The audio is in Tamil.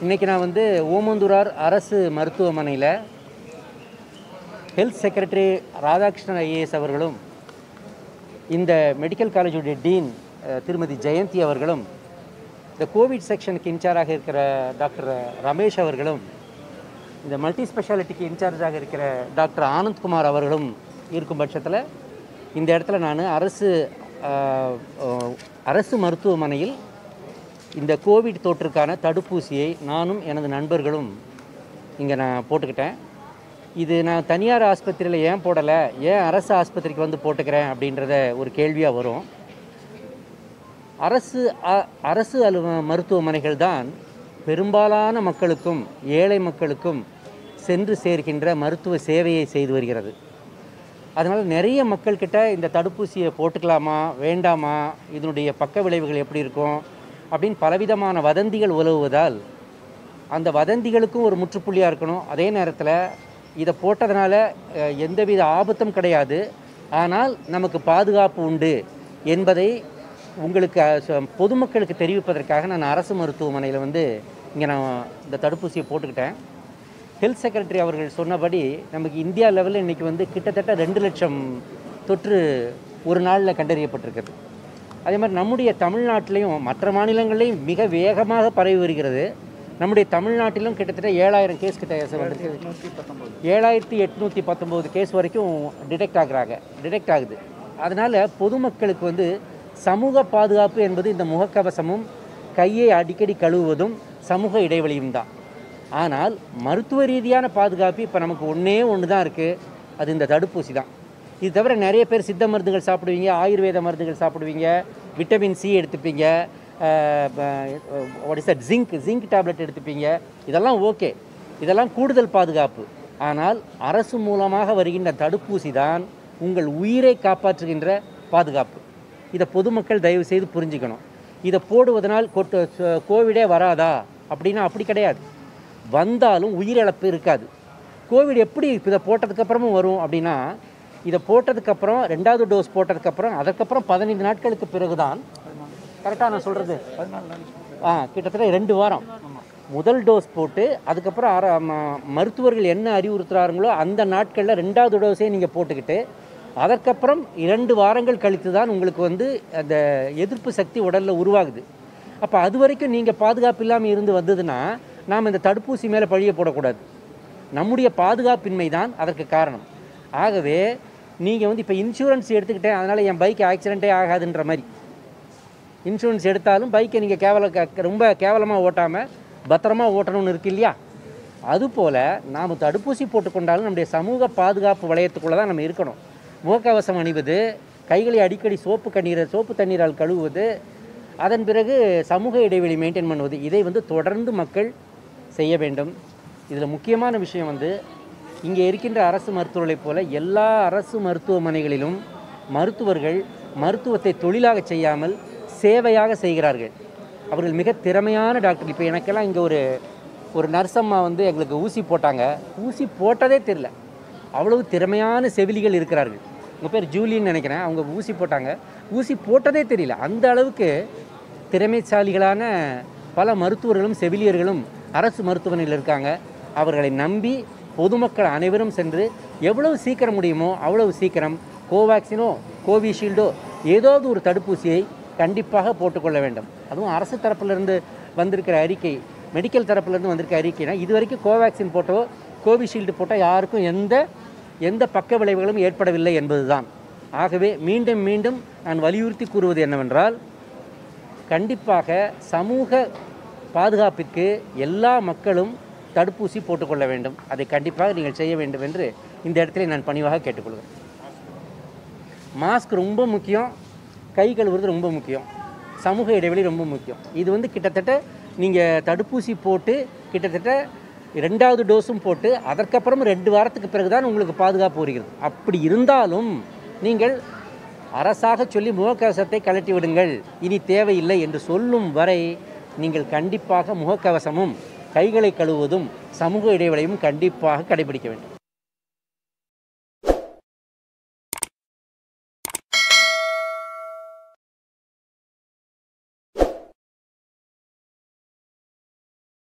இன்றைக்கி நான் வந்து ஓமந்தூரார் அரசு மருத்துவமனையில் ஹெல்த் செக்ரட்டரி ராதாகிருஷ்ணன் ஐஏஎஸ் அவர்களும் இந்த மெடிக்கல் காலேஜுடைய டீன் அஹ், திருமதி ஜெயந்தி அவர்களும் இந்த கோவிட் செக்ஷனுக்கு இன்சார்ஜாக இருக்கிற டாக்டர் ரமேஷ் அவர்களும் இந்த மல்டி ஸ்பெஷாலிட்டிக்கு இன்சார்ஜாக இருக்கிற டாக்டர் ஆனந்த்குமார் அவர்களும் இருக்கும் பட்சத்தில் இந்த இடத்துல நான் அரசு அஹ், அஹ், அரசு மருத்துவமனையில் இந்த கோவிட் தொற்றுக்கான தடுப்பூசியை நானும் எனது நண்பர்களும் இங்கே நான் போட்டுக்கிட்டேன் இது நான் தனியார் ஆஸ்பத்திரியில் ஏன் போடலை ஏன் அரசு ஆஸ்பத்திரிக்கு வந்து போட்டுக்கிறேன் அப்படின்றத ஒரு கேள்வியாக வரும் அரசு அ- அரசு அலு மருத்துவமனைகள் தான் பெரும்பாலான மக்களுக்கும் ஏழை மக்களுக்கும் சென்று சேர்கின்ற மருத்துவ சேவையை செய்து வருகிறது அதனால் நிறைய மக்கள்கிட்ட இந்த தடுப்பூசியை போட்டுக்கலாமா வேண்டாமா இதனுடைய பக்க விளைவுகள் எப்படி இருக்கும் அப்படின்னு பலவிதமான வதந்திகள் உலவுவதால் அந்த வதந்திகளுக்கும் ஒரு முற்றுப்புள்ளியாக இருக்கணும் அதே நேரத்தில் இதை போட்டதுனால அஹ், எந்தவித ஆபத்தும் கிடையாது ஆனால் நமக்கு பாதுகாப்பு உண்டு என்பதை உங்களுக்கு அஹ், ச- பொதுமக்களுக்கு தெரிவிப்பதற்காக நான் அரசு மருத்துவமனையில் வந்து இங்கே நான் இந்த தடுப்பூசியை போட்டுக்கிட்டேன் ஹெல்த் செக்ரட்டரி அவர்கள் சொன்னபடி நமக்கு இந்தியா லெவலில் இன்றைக்கி வந்து கிட்டத்தட்ட ரெண்டு லட்சம் தொற்று ஒரு நாளில் கண்டறியப்பட்டிருக்கிறது அதே மாதிரி நம்முடைய தமிழ்நாட்டிலையும் மற்ற மாநிலங்களையும் மிக வேகமாக பரவி வருகிறது நம்முடைய தமிழ்நாட்டிலும் கிட்டத்தட்ட ஏழாயிரம் கேஸ் கிட்ட வந்திருக்கு ஏழாயிரத்தி எட்நூற்றி பத்தொம்போது கேஸ் வரைக்கும் டிடெக்ட் ஆகுறாங்க டிடெக்ட் ஆகுது அதனால் பொதுமக்களுக்கு வந்து சமூக பாதுகாப்பு என்பது இந்த முகக்கவசமும் கையை அடிக்கடி கழுவுவதும் சமூக இடைவெளியும் தான் ஆனால் மருத்துவ ரீதியான பாதுகாப்பு இப்போ நமக்கு ஒன்றே ஒன்று தான் இருக்குது அது இந்த தடுப்பூசி தான் இது தவிர நிறைய பேர் சித்த மருந்துகள் சாப்பிடுவீங்க ஆயுர்வேத மருந்துகள் சாப்பிடுவீங்க விட்டமின் சி எடுத்துப்பீங்க what is that zinc zinc tablet எடுத்துப்பீங்க இதெல்லாம் ஓகே இதெல்லாம் கூடுதல் பாதுகாப்பு ஆனால் அரசு மூலமாக வருகின்ற தடுப்பூசி தான் உங்கள் உயிரை காப்பாற்றுகின்ற பாதுகாப்பு இதை பொதுமக்கள் தயவு செய்து புரிஞ்சுக்கணும் இதை போடுவதனால் கொட்டு ச- கோவிடே வராதா அப்படின்னா அப்படி கிடையாது வந்தாலும் உயிரிழப்பு இருக்காது கோவிட் எப்படி இதை போட்டதுக்கப்புறமும் வரும் அப்படின்னா இதை போட்டதுக்கப்புறம் ரெண்டாவது டோஸ் போட்டதுக்கப்புறம் அதுக்கப்புறம் பதினைந்து நாட்களுக்கு பிறகு தான் கரெக்டாக நான் சொல்கிறது ஆ கிட்டத்தட்ட ரெண்டு வாரம் முதல் டோஸ் போட்டு அதுக்கப்புறம் அர ம- மருத்துவர்கள் என்ன அறிவுறுத்துறாங்களோ அந்த நாட்களில் ரெண்டாவது டோஸே நீங்கள் போட்டுக்கிட்டு அதற்கப்புறம் இரண்டு வாரங்கள் கழித்து தான் உங்களுக்கு வந்து அந்த எதிர்ப்பு சக்தி உடலில் உருவாகுது அப்போ அது வரைக்கும் நீங்கள் பாதுகாப்பு இல்லாமல் இருந்து வந்ததுன்னா நாம் இந்த தடுப்பூசி மேலே பழிய போடக்கூடாது நம்முடைய பாதுகாப்பின்மை தான் அதற்கு காரணம் ஆகவே நீங்கள் வந்து இப்போ இன்சூரன்ஸ் எடுத்துக்கிட்டேன் அதனால் என் பைக் ஆக்சிடென்ட்டே ஆகாதுன்ற மாதிரி இன்சூரன்ஸ் எடுத்தாலும் பைக்கை நீங்கள் கேவல க- ரொம்ப கேவலமாக ஓட்டாமல் பத்திரமா ஓட்டணும்னு இருக்கு இல்லையா அதுபோல் நாம் தடுப்பூசி போட்டுக்கொண்டாலும் நம்முடைய சமூக பாதுகாப்பு வளையத்துக்குள்ளே தான் நம்ம இருக்கணும் முகக்கவசம் அணிவது கைகளை அடிக்கடி சோப்பு கண்ணீரை சோப்பு தண்ணீரால் கழுவுவது அதன் பிறகு சமூக இடைவெளி மெயின்டைன் பண்ணுவது இதை வந்து தொடர்ந்து மக்கள் செய்ய வேண்டும் இதில் முக்கியமான விஷயம் வந்து இங்கே இருக்கின்ற அரசு மருத்துவர்களைப் போல எல்லா அரசு மருத்துவமனைகளிலும் மருத்துவர்கள் மருத்துவத்தை தொழிலாக செய்யாமல் சேவையாக செய்கிறார்கள் அவர்கள் மிக திறமையான டாக்டர் இப்போ எனக்கெல்லாம் இங்கே ஒரு ஒரு நர்ஸ் அம்மா வந்து எங்களுக்கு ஊசி போட்டாங்க ஊசி போட்டதே தெரில அவ்வளவு திறமையான செவிலிகள் இருக்கிறார்கள் உங்கள் பேர் ஜூலின்னு நினைக்கிறேன் அவங்க ஊசி போட்டாங்க ஊசி போட்டதே தெரியல அந்த அளவுக்கு திறமைசாலிகளான பல மருத்துவர்களும் செவிலியர்களும் அரசு மருத்துவமனையில் இருக்காங்க அவர்களை நம்பி பொதுமக்கள் அனைவரும் சென்று எவ்வளவு சீக்கிரம் முடியுமோ அவ்வளவு சீக்கிரம் கோவேக்சினோ கோவிஷீல்டோ ஏதாவது ஒரு தடுப்பூசியை கண்டிப்பாக போட்டுக்கொள்ள வேண்டும் அதுவும் அரசு தரப்பிலிருந்து வந்திருக்கிற அறிக்கை மெடிக்கல் தரப்பிலிருந்து வந்திருக்க அறிக்கைனா இது வரைக்கும் கோவேக்சின் போட்டோ கோவிஷீல்டு போட்டோ யாருக்கும் எந்த எந்த பக்க விளைவுகளும் ஏற்படவில்லை என்பதுதான் ஆகவே மீண்டும் மீண்டும் நான் வலியுறுத்தி கூறுவது என்னவென்றால் கண்டிப்பாக சமூக பாதுகாப்பிற்கு எல்லா மக்களும் தடுப்பூசி போட்டுக்கொள்ள வேண்டும் அதை கண்டிப்பாக நீங்கள் செய்ய வேண்டும் என்று இந்த இடத்துல நான் பணிவாக கேட்டுக்கொள்கிறேன் மாஸ்க் ரொம்ப முக்கியம் கை கழுவுறது ரொம்ப முக்கியம் சமூக இடைவெளி ரொம்ப முக்கியம் இது வந்து கிட்டத்தட்ட நீங்கள் தடுப்பூசி போட்டு கிட்டத்தட்ட ரெண்டாவது டோஸும் போட்டு அதற்கப்புறம் ரெண்டு வாரத்துக்கு பிறகு தான் உங்களுக்கு பாதுகாப்பு வருகிறது அப்படி இருந்தாலும் நீங்கள் அரசாக சொல்லி முகக்கவசத்தை கழட்டி விடுங்கள் இனி தேவையில்லை என்று சொல்லும் வரை நீங்கள் கண்டிப்பாக முகக்கவசமும் கைகளை கழுவுவதும் சமூக இடைவெளியும் கண்டிப்பாக கடைபிடிக்க வேண்டும்